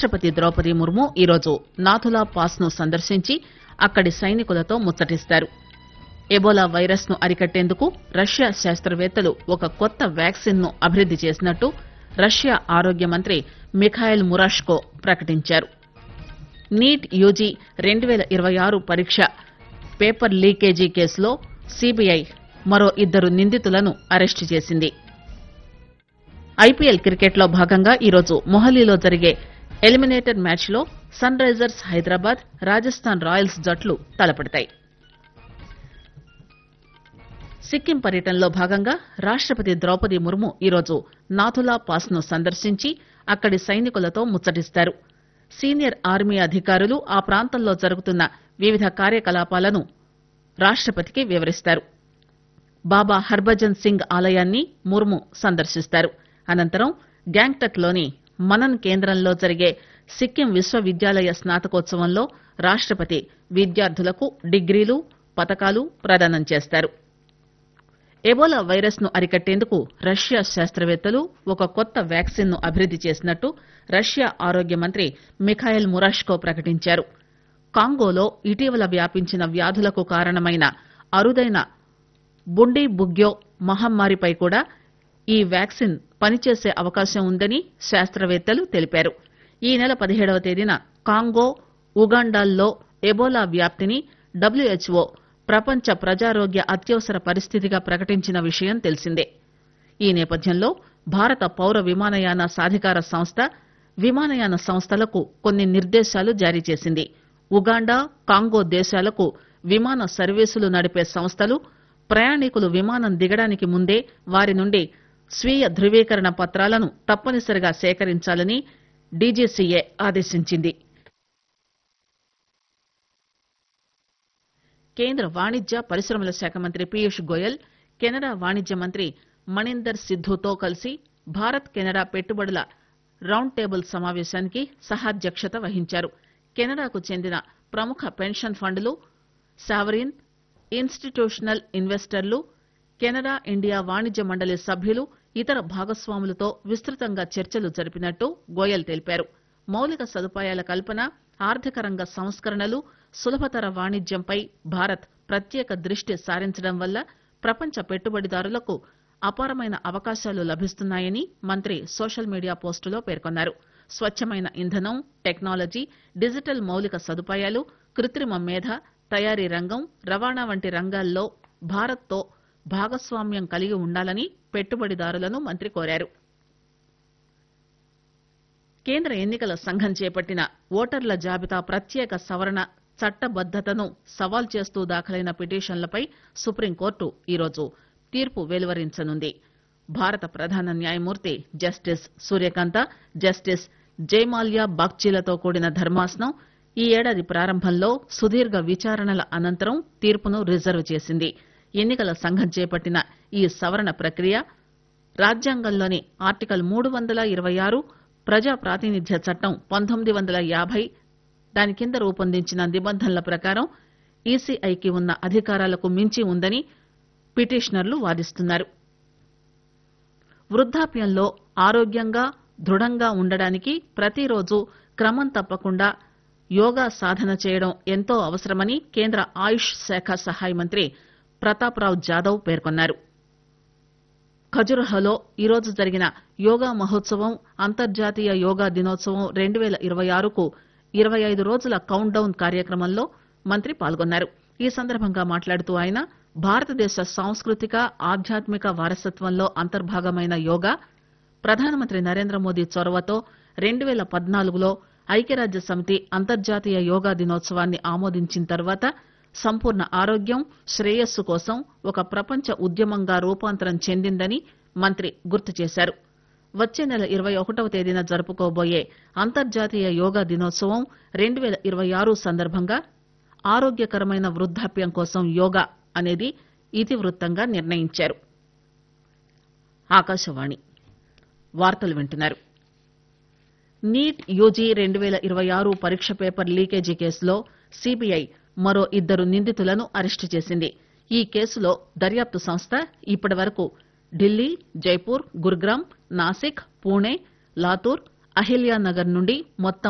రాష్టపతి ద్రౌపది ముర్ము ఈరోజు నాథులా పాస్ ను సందర్శించి అక్కడి సైనికులతో ముచ్చటిస్తారు ఎబోలా వైరస్ ను అరికట్టేందుకు రష్యా శాస్త్రవేత్తలు ఒక కొత్త వ్యాక్సిన్ ను అభివృద్ది చేసినట్టు రష్యా ఆరోగ్య మంత్రి మిఖాయిల్ మురాష్కో ప్రకటించారు నీట్ యూజీ రెండు పేల ఇరవై ఆరు పరీక్ష పేపర్ లీకేజీ కేసులో సీబీఐ మరో ఇద్దరు నిందితులను అరెస్టు చేసింది ఐపీఎల్ క్రికెట్ లో భాగంగా ఈరోజు మొహాలీలో జరిగే ఎలిమినేటర్ మ్యాచ్ లో Sunrisers Hyderabad Rajasthan Royals జట్లు తలపడతాయి సిక్కిం పర్యటనలో భాగంగా రాష్టపతి ద్రౌపది ముర్ము ఈరోజు నాథులా పాస్ ను సందర్శించి అక్కడి సైనికులతో ముచ్చటిస్తారు సీనియర్ ఆర్మీ అధికారులు ఆ ప్రాంతంలో జరుగుతున్న వివిధ కార్యకలాపాలను రాష్టపతికి వివరిస్తారు బాబా హర్భజన్ సింగ్ ఆలయాన్ని ముర్ము సందర్శిస్తారు అనంతరం గ్యాంగ్టక్ లోని మనన్ కేంద్రంలో జరిగే సిక్కిం విశ్వవిద్యాలయ స్నాతకోత్సవంలో రాష్టపతి విద్యార్థులకు డిగ్రీలు పతకాలు ప్రదానం చేస్తారు ఎబోలా వైరస్ ను అరికట్టేందుకు రష్యా శాస్త్రవేత్తలు ఒక కొత్త వ్యాక్సిన్ ను అభివృద్ది చేసినట్టు రష్యా ఆరోగ్య మంత్రి మిఖాయిల్ మురాష్కో ప్రకటించారు కాంగోలో ఇటీవల వ్యాపించిన వ్యాధులకు కారణమైన అరుదైన బుండీ బుగ్యో మహమ్మారిపై కూడా ఈ వ్యాక్సిన్ పనిచేసే అవకాశం ఉందని శాస్త్రవేత్తలు తెలిపారు ఈ నెల పదిహేడవ తేదీన కాంగో ఉగాండాల్లో ఎబోలా వ్యాప్తిని డబ్ల్యూహెచ్ఓ ప్రపంచ ప్రజారోగ్య అత్యవసర పరిస్థితిగా ప్రకటించిన విషయం తెలిసిందే ఈ నేపథ్యంలో భారత పౌర విమానయాన సాధికార సంస్థ విమానయాన సంస్థలకు కొన్ని నిర్దేశాలు జారీ చేసింది ఉగాండా కాంగో దేశాలకు విమాన సర్వీసులు నడిపే సంస్థలు ప్రయాణికులు విమానం దిగడానికి ముందే వారి నుండి స్వీయ ధృవీకరణ పత్రాలను తప్పనిసరిగా సేకరించాలని డీజీసీఏ ఆదేశించింది కేంద్ర వాణిజ్య పరిశ్రమల శాఖ మంత్రి పీయూష్ గోయల్ కెనడా వాణిజ్య మంత్రి మణీందర్ సిద్ధుతో కలిసి భారత్ కెనడా పెట్టుబడుల రౌండ్ టేబుల్ సమావేశానికి సహాధ్యక్షత వహించారు కెనడాకు చెందిన ప్రముఖ పెన్షన్ ఫండ్లు సావరీన్ ఇన్స్టిట్యూషనల్ ఇన్వెస్టర్లు కెనడా ఇండియా వాణిజ్య మండలి సభ్యులు ఇతర భాగస్వాములతో విస్తృతంగా చర్చలు జరిపినట్టు గోయల్ తెలిపారు మౌలిక సదుపాయాల కల్పన ఆర్థిక రంగ సంస్కరణలు సులభతర వాణిజ్యంపై భారత్ ప్రత్యేక దృష్టి సారించడం వల్ల ప్రపంచ పెట్టుబడిదారులకు అపారమైన అవకాశాలు లభిస్తున్నాయని మంత్రి సోషల్ మీడియా పోస్టులో పేర్కొన్నారు స్వచ్చమైన ఇంధనం టెక్నాలజీ డిజిటల్ మౌలిక సదుపాయాలు కృత్రిమ మేధ తయారీ రంగం రవాణా వంటి రంగాల్లో భారత్తో భాగస్వామ్యం కలిగి ఉండాలని పెట్టుబడిదారులను మంత్రి కోరారు కేంద్ర ఎన్నికల సంఘం చేపట్టిన ఓటర్ల జాబితా ప్రత్యేక సవరణ చట్టబద్దతను సవాల్ చేస్తూ దాఖలైన పిటిషన్లపై సుప్రీంకోర్టు ఈరోజు తీర్పు వెలువరించనుంది భారత ప్రధాన న్యాయమూర్తి జస్టిస్ సూర్యకాంత జస్టిస్ జయమాల్యా బాగ్చీలతో కూడిన ధర్మాసనం ఈ ఏడాది ప్రారంభంలో సుదీర్ఘ విచారణల అనంతరం తీర్పును రిజర్వ్ చేసింది ఎన్నికల సంఘం చేపట్టిన ఈ సవరణ ప్రక్రియ రాజ్యాంగంలోని ఆర్టికల్ మూడు వందల ఇరవై ఆరు ప్రజా ప్రాతినిధ్య చట్టం పంతొమ్మిది వందల యాభై దాని కింద రూపొందించిన నిబంధనల ప్రకారం ఈసీఐకి ఉన్న అధికారాలకు మించి ఉందని పిటిషనర్లు వాదిస్తున్నారు వృద్దాప్యంలో ఆరోగ్యంగా దృఢంగా ఉండడానికి ప్రతిరోజు క్రమం తప్పకుండా యోగా సాధన చేయడం ఎంతో అవసరమని కేంద్ర ఆయుష్ శాఖ సహాయ మంత్రి ప్రతాప్రావ్ జాదవ్ పేర్కొన్నారు ఖజురహోలో ఈరోజు జరిగిన యోగా మహోత్సవం అంతర్జాతీయ యోగా దినోత్సవం రెండు పేల ఇరవై ఆరుకు ఇరవై ఐదు రోజుల కౌంట్ డౌన్ కార్యక్రమంలో మంత్రి పాల్గొన్నారు ఈ సందర్భంగా మాట్లాడుతూ ఆయన భారతదేశ సాంస్కృతిక ఆధ్యాత్మిక వారసత్వంలో అంతర్భాగమైన యోగా ప్రధానమంత్రి నరేంద్ర మోదీ చొరవతో రెండు పేల పద్నాలుగులో ఐక్యరాజ్య సమితి అంతర్జాతీయ యోగా దినోత్సవాన్ని ఆమోదించిన తర్వాత సంపూర్ణ ఆరోగ్యం శ్రేయస్సు కోసం ఒక ప్రపంచ ఉద్యమంగా రూపాంతరం చెందిందని మంత్రి గుర్తు చేశారు వచ్చే నెల ఇరవై ఒకటవ తేదీన జరుపుకోబోయే అంతర్జాతీయ యోగా దినోత్సవం రెండు పేల ఇరవై ఆరు సందర్భంగా ఆరోగ్యకరమైన వృద్దాప్యం కోసం యోగా అనేది ఇతివృత్తంగా నిర్ణయించారు ఆకాశవాణి వార్తలు వింటున్నారు నీట్ యూజీ రెండు పేల ఇరవై ఆరు పరీక్ష పేపర్ లీకేజీ కేసులో సీబీఐ మరో ఇద్దరు నిందితులను అరెస్టు చేసింది ఈ కేసులో దర్యాప్తు సంస్థ ఇప్పటి వరకు ఢిల్లీ జైపూర్ గురుగ్రామ్ నాసిక్ పూణే లాతూర్ అహిల్యానగర్ నుండి మొత్తం